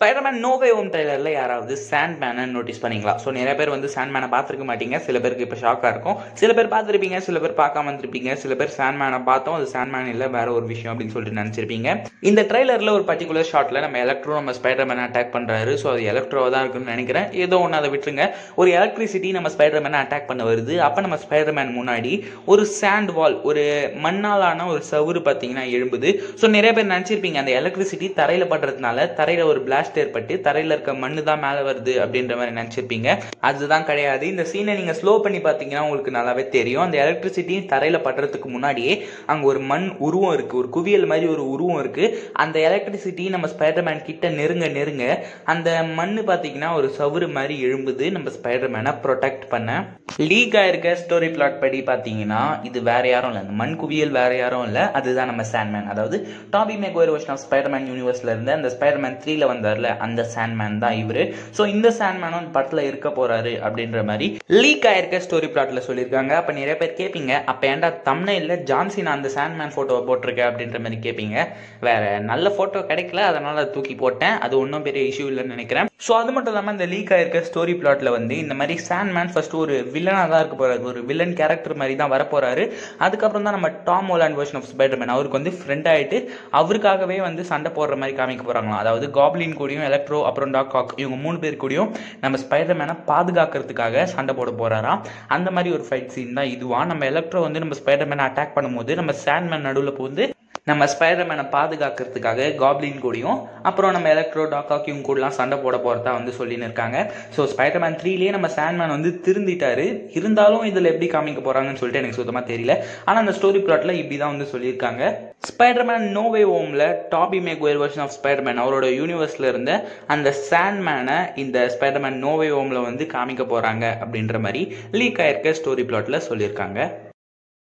Spiderman நோவே home ட்ரைலரில் யாராவது சாண்ட் மேனை நோட்டீஸ் பண்ணீங்களா ஸோ நிறைய பேர் வந்து சாண்ட் மேனை பார்த்துருக்க மாட்டீங்க சில பேருக்கு இப்போ ஷாக்காக இருக்கும் சில பேர் பார்த்துருப்பீங்க சில பேர் பார்க்காம வந்திருப்பீங்க சில பேர் சாண்ட் மேனை பார்த்தோம் அது சாண்ட் மேன் இல்லை வேற ஒரு விஷயம் அப்படின்னு சொல்லிட்டு நினச்சிருப்பீங்க இந்த ட்ரைலரில் ஒரு பர்டிகுலர் ஷாட்டில் நம்ம எலக்ட்ரோ நம்ம ஸ்பைடர்மேனை அட்டாக் பண்ணுறாரு ஸோ அது எலக்ட்ரோவாக தான் இருக்குன்னு நினைக்கிறேன் ஏதோ ஒன்று அதை விட்டுருங்க ஒரு எலக்ட்ரிசிட்டி நம்ம ஸ்பைடர்மேனை அட்டாக் பண்ண வருது அப்போ நம்ம ஸ்பைடர்மேன் முன்னாடி ஒரு சாண்ட் வால் ஒரு மண்ணாலான ஒரு சவுறு பார்த்தீங்கன்னா எழும்புது ஸோ நிறைய பேர் நினச்சிருப்பீங்க அந்த எலக்ட்ரிசிட்டி தரையில் படுறதுனால தரையில் ஒரு பிளாஸ்ட் ஏற்பட்டு தரையில் இருக்க மண்ணு தான் மேலே வருது அப்படின்ற மாதிரி நினச்சிருப்பீங்க அதுதான் கிடையாது இந்த சீனை நீங்கள் ஸ்லோ பண்ணி பார்த்தீங்கன்னா உங்களுக்கு நல்லாவே தெரியும் அந்த எலக்ட்ரிசிட்டி தரையில் படுறதுக்கு முன்னாடியே அங்கே ஒரு மண் உருவம் இருக்குது ஒரு குவியல் மாதிரி ஒரு உருவம் இருக்குது அந்த எலக்ட்ரிசிட்டி நம்ம ஸ்பைடர்மேன் கிட்ட நெருங்க நெருங்க அந்த மண் பார்த்தீங்கன்னா ஒரு சவுறு மாதிரி எழும்புது நம்ம ஸ்பைடர்மேனை ப்ரொடெக்ட் பண்ண லீக் ஆயிருக்க ஸ்டோரி பிளாட் படி பார்த்தீங்கன்னா இது வேற யாரும் இல்லை அந்த மண் குவியல் வேற யாரும் இல்லை அதுதான் நம்ம சாண்ட்மேன் அதாவது டாபி மேகோயர் வருஷன் ஆஃப் ஸ்பைடர்மேன் யூனிவர்ஸ்ல இருந்து அந்த ஸ்பைடர்மேன் த்ரீல வந்தார்ல அந்த சாண்ட்மேன் தான் இவரு ஸோ இந்த சாண்ட்மேனும் படத்தில் இருக்க போறாரு அப்படின்ற மாதிரி லீக் ஆயிருக்க ஸ்டோரி பிளாட்ல சொல்லியிருக்காங்க அப்போ நிறைய பேர் கேட்பீங்க அப்போ ஏன்டா தம்னையில் ஜான்சின் அந்த சாண்ட்மேன் ஃபோட்டோவை போட்டிருக்க அப்படின்ற மாதிரி கேட்பீங்க வேற நல்ல ஃபோட்டோ கிடைக்கல அதனால அதை தூக்கி போட்டேன் அது ஒன்றும் பெரிய இஷ்யூ இல்லைன்னு நினைக்கிறேன் ஸோ அது மட்டும் இல்லாமல் இந்த லீக் ஆயிருக்க ஸ்டோரி பிளாட்ல வந்து இந்த மாதிரி சாண்ட்மேன் ஃபர்ஸ்ட் ஒரு வில்லனாக தான் இருக்க போறாரு ஒரு வில்லன் கேரக்டர் மாதிரி தான் வரப்போறாரு அதுக்கப்புறம் தான் நம்ம Tom Holland version of Spiderman அவருக்கு வந்து ஃப்ரெண்ட் ஆயிட்டு அவருக்காகவே வந்து சண்டை போடுற மாதிரி காமிக்க போறாங்களாம் அதாவது காப்ளின் கூடயும் எலக்ட்ரோ அப்புறம் டாக் காக் இவங்க மூணு பேர் கூடயும் நம்ம ஸ்பைடர்மேனை பாதுகாக்கிறதுக்காக சண்டை போட போறாராம் அந்த மாதிரி ஒரு ஃபைட் சீன் தான் இதுவா நம்ம எலக்ட்ரோ வந்து நம்ம ஸ்பைடர்மேனை அட்டாக் பண்ணும்போது நம்ம சாண்ட்மேன் நடுவில் போந்து நம்ம ஸ்பைடர்மேனை பாதுகாக்கிறதுக்காக காப்ளின் கூடயும் அப்புறம் நம்ம எலக்ட்ரோ டாக்காக் இவங்க கூடலாம் சண்டை போட போகிறதா வந்து சொல்லின்னு இருக்காங்க ஸோ ஸ்பைடர்மேன் த்ரீலேயே நம்ம சாண்ட்மேன் வந்து திருந்திட்டாரு இருந்தாலும் இதில் எப்படி காமிக்க போகிறாங்கன்னு சொல்லிட்டு எனக்கு சுத்தமாக தெரியல ஆனால் அந்த ஸ்டோரி பிளாட்டில் இப்படி தான் வந்து சொல்லியிருக்காங்க ஸ்பைடர்மேன் நோவே ஹோமில் Tobey Maguire version of Spiderman அவரோட யூனிவர்ஸில் இருந்த அந்த சாண்ட்மேனை இந்த ஸ்பைடர்மேன் நோவே ஹோமில் வந்து காமிக்க போகிறாங்க அப்படின்ற மாதிரி லீக் ஆயிருக்க ஸ்டோரி பிளாட்டில் சொல்லியிருக்காங்க